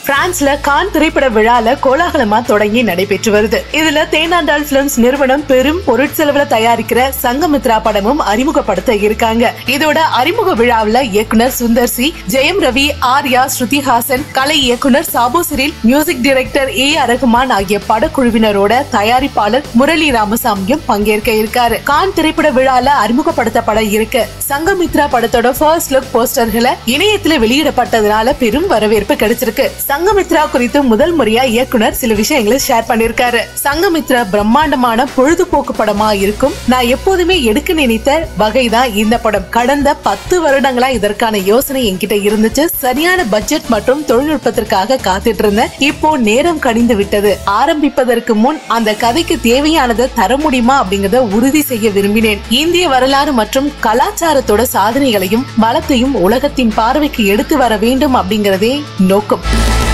பிரான்ஸ்ல கான் திரைப்பட விழால கோலாகலமா தொடங்கி நடைபெற்று வருது இதுல தேனாண்டாள் பிலிம்ஸ் நிறுவனம் பெரும் பொருட்செலவுல தயாரிக்கிற சங்கமித்ரா படமும் அறிமுகப்படுத்த இருக்காங்க இதோட அறிமுக விழாவுல இயக்குனர் சுந்தர் சி ஜெயம் ரவி ஆர்யா ஸ்ருதிஹாசன் கலை இயக்குனர் Sabu Cyril music director A R Rahman ஆகிய படக்குழுவினரோட தயாரிப்பாளர் முரளி ராமசாமியும் பங்கேற்க இருக்காரு கான் திரைப்பட விழால அறிமுகப்படுத்தப்பட இருக்கு சங்கமித்ரா படத்தோட ஃபர்ஸ்ட் லுக் போஸ்டர்களை இணையத்துல வெளியிடப்பட்டதுனால பெரும் வரவேற்பு கிடைச்சிருக்கு சங்கமித்ரா குறித்து முதல் முறையா இயக்குனர் சில விஷயங்களை ஷேர் பண்ணிருக்காரு சங்கமித்ரா பிரம்மாண்டமான பொழுதுபோக்கு படமா இருக்கும் நான் எப்போதுமே எடுக்க நினைத்த வகைதான் இந்த படம் கடந்த பத்து வருடங்களா இதற்கான யோசனை என்கிட்ட இருந்துச்சு சரியான பட்ஜெட் மற்றும் தொழில்நுட்பத்திற்காக காத்துட்டு இருந்தேன் இப்போ நேரம் கணிந்து விட்டது ஆரம்பிப்பதற்கு முன் அந்த கதைக்கு தேவையானதை தர முடியுமா அப்படிங்கறத உறுதி செய்ய விரும்பினேன் இந்திய வரலாறு மற்றும் கலாச்சாரத்தோட சாதனைகளையும் பலத்தையும் உலகத்தின் பார்வைக்கு எடுத்து வர வேண்டும் அப்படிங்கறதே நோக்கம்